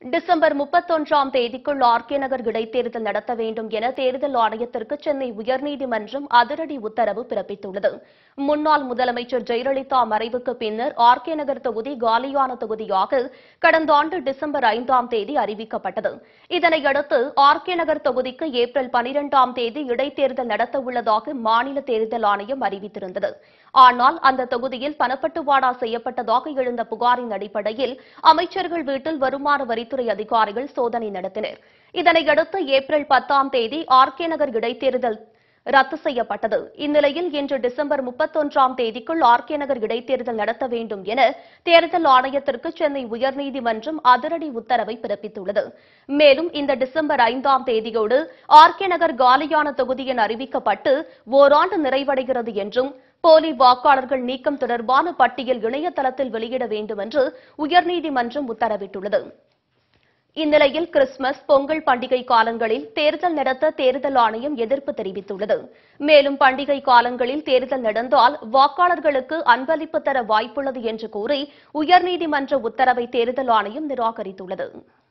December முப்பத்தொன்றாம் தேதிக்குள் RK நகர் இடைத்தேர்தல் நடத்த வேண்டும் என தேர்தல் ஆணையத்திற்கு சென்னை உயர்நீதிமன்றம் அதிரடி உத்தரவு பிறப்பித்துள்ளது முன்னாள் முதலமைச்சர் ஜெயலலிதா மறைவுக்கு பின்னர் ஆர்கே நகர் தொகுதி காலியான தொகுதியாக கடந்த ஆண்டு டிசம்பர் ஐந்தாம் தேதி அறிவிக்கப்பட்டது இதனையடுத்து ஆர்கே நகர் தொகுதிக்கு ஏப்ரல் பனிரெண்டாம் தேதி இடைத்தேர்தல் நடத்த உள்ளதாக மாநில தேர்தல் ஆணையம் அறிவித்திருந்தது ஆனால் அந்த தொகுதியில் பணப்பட்டுவாடா செய்யப்பட்டதாக எழுந்த புகாரின் அடிப்படையில் அமைச்சர்கள் வீட்டில் வருமான வரித்துறை அதிகாரிகள் சோதனை நடத்தினர் இதனையடுத்து ஏப்ரல் பத்தாம் தேதி ஆர்கே நகர் இடைத்தேர்தல் ரத்து செய்யப்பட்டது இந்நிலையில் இன்று டிசம்பர் முப்பத்தொன்றாம் தேதிக்குள் ஆர்கே நகர் இடைத்தேர்தல் நடத்த வேண்டும் என தேர்தல் ஆணையத்திற்கு சென்னை உயர்நீதிமன்றம் அதிரடி உத்தரவை பிறப்பித்துள்ளது மேலும் இந்த டிசம்பர் ஐந்தாம் தேதியோடு ஆர்கே நகர் காலியான தொகுதி என அறிவிக்கப்பட்டு ஓராண்டு நிறைவடைகிறது என்றும் போலி வாக்காளர்கள் நீக்கம் தொடர்பான பட்டியல் இணையதளத்தில் வெளியிட வேண்டும் என்று உயர்நீதிமன்றம் உத்தரவிட்டுள்ளது இந்நிலையில் கிறிஸ்துமஸ் பொங்கல் பண்டிகை காலங்களில் தேர்தல் நடத்த தேர்தல் ஆணையம் எதிர்ப்பு தெரிவித்துள்ளது மேலும் பண்டிகை காலங்களில் தேர்தல் நடந்தால் வாக்காளர்களுக்கு அன்பளிப்பு தர வாய்ப்புள்ளது என்று கூறி உயர்நீதிமன்ற உத்தரவை தேர்தல் ஆணையம் நிராகரித்துள்ளது